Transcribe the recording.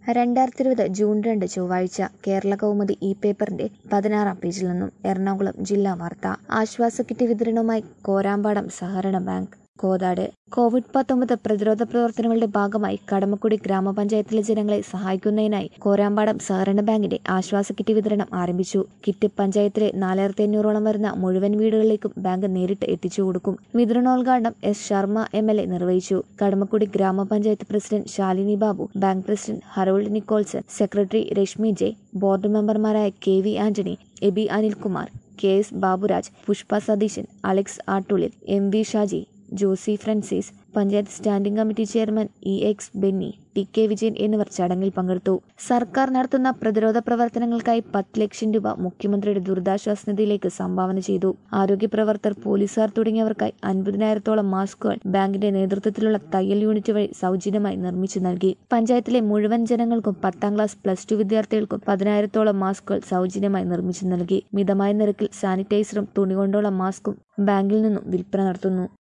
രണ്ടായിരത്തി ഇരുപത് ജൂൺ രണ്ട് ചൊവ്വാഴ്ച കേരള കൗമുദി ഇ പേപ്പറിന്റെ പതിനാറാം പേജിൽ നിന്നും എറണാകുളം ജില്ലാ വാർത്ത ആശ്വാസ കിറ്റ് വിതരണവുമായി കോരാമ്പാടം സഹകരണ ബാങ്ക് കോതാട് കോവിഡ് പത്തൊമ്പത് പ്രതിരോധ പ്രവർത്തനങ്ങളുടെ ഭാഗമായി കടമക്കുടി ഗ്രാമപഞ്ചായത്തിലെ ജനങ്ങളെ സഹായിക്കുന്നതിനായി കോരാമ്പാടം സഹകരണ ബാങ്കിന്റെ ആശ്വാസ കിറ്റ് വിതരണം ആരംഭിച്ചു കിറ്റ് പഞ്ചായത്തിലെ നാലായിരത്തി അഞ്ഞൂറോളം വരുന്ന മുഴുവൻ വീടുകളിലേക്കും ബാങ്ക് നേരിട്ട് എത്തിച്ചു കൊടുക്കും വിതരണോദ്ഘാടനം S Sharma M L A നിർവഹിച്ചു കടമക്കുടി ഗ്രാമപഞ്ചായത്ത് president Shalini Babu bank president Harold Nicholson secretary Reshmi Jai board മെമ്പർമാരായ K V Antony Eby Anilkumar K S Baburaj Pushpa Satheesan Alex Attulil M V Shaji Josy Francis panchayat standing committee chairman E X Benny T K Vijayan എന്നിവർ ചടങ്ങിൽ പങ്കെടുത്തു സർക്കാർ നടത്തുന്ന പ്രതിരോധ പ്രവർത്തനങ്ങൾക്കായി പത്ത് ലക്ഷം രൂപ മുഖ്യമന്ത്രിയുടെ ദുരിതാശ്വാസ നിധിയിലേക്ക് സംഭാവന ചെയ്തു ആരോഗ്യ പ്രവർത്തകർ പോലീസുകാർ തുടങ്ങിയവർക്കായി അൻപതിനായിരത്തോളം മാസ്കുകൾ ബാങ്കിന്റെ നേതൃത്വത്തിലുള്ള തയ്യൽ യൂണിറ്റ് വഴി സൗജന്യമായി നിർമ്മിച്ചു നൽകി പഞ്ചായത്തിലെ മുഴുവൻ ജനങ്ങൾക്കും പത്താം ക്ലാസ് പ്ലസ് ടു വിദ്യാർത്ഥികൾക്കും പതിനായിരത്തോളം മാസ്കുകൾ സൗജന്യമായി നിർമ്മിച്ചു നൽകി മിതമായ നിരക്കിൽ സാനിറ്റൈസറും തുണികൊണ്ടുള്ള മാസ്കും ബാങ്കിൽ നിന്നും വിൽപ്പന നടത്തുന്നു